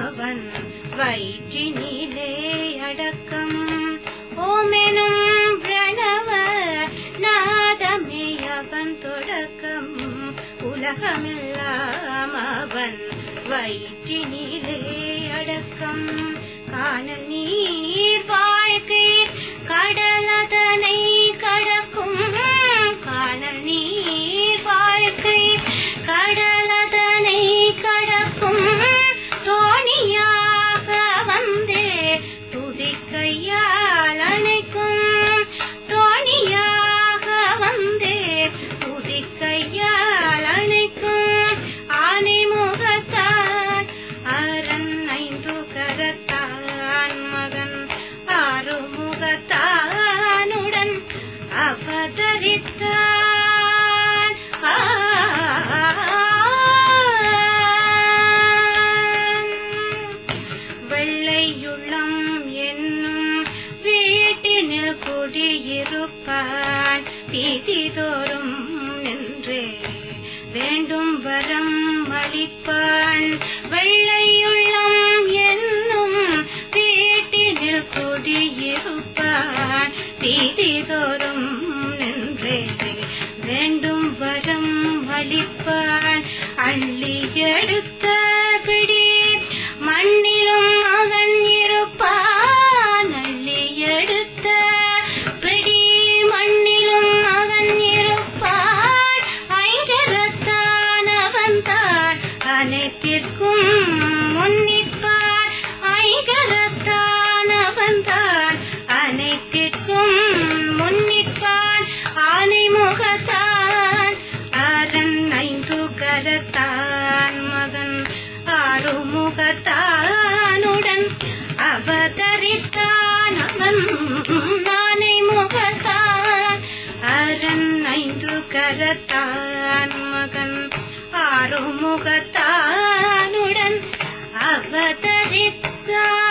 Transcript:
அவன் வயிற்றினிலே அடக்கம் ஓமெனும் பிரணவ நாதமே அவன் தொடக்கம் உலகமெல்லாம் அவன் வயிற்றினிலே அடக்கம் காணல் நீர் வாழ்க்கை கடலதனை கடக்கும் காணல் நீர் வாழ்க்கை கடலதனை கடக்கும் தோணியாக வந்தே துதிக்கையால் அணைக்கும் தோணியாக வந்தே துதிக்கையால் அணைக்கும் ஆனை முகத்தான் அரண் ஐந்து கரத்தான் மகன் ஆறு முகத்தானுடன் அவதரித்தான் வெள்ளையுள்ளம் என்னும் வீட்டினில் குடியிருப்பான் பீதிதோறும் நின்றே வேண்டும் வரம் அளிப்பான் வெள்ளையுள்ளம் என்னும் வீட்டினில் குடியிருப்பான் பீதிதோறும் நின்றே வேண்டும் வரம் அளிப்பான் அள்ளி எடுத்த பிடி மண்ணிலும் அவன் இருப்பான் அள்ளி எடுத்த பிடி மண்ணிலும் அவன் இருப்பான் ஐங்கரத்தான் அவன் தான் அனைத்திற்கும் முன்னிப்பான் ஐங்கரத்தான் அவன் தான் அனைத்திற்கும் முன்னிப்பான் ஆனை முகத்தான் அரண் ஐந்து கரத்தான் மகன் ஆறு முகத்தானுடன் அவதரித்தான் அவன் ஆனை முகத்தான் அரண் ஐந்து கரத்தான் மகன் ஆறு முகத்தானுடன் அவதரித்தான்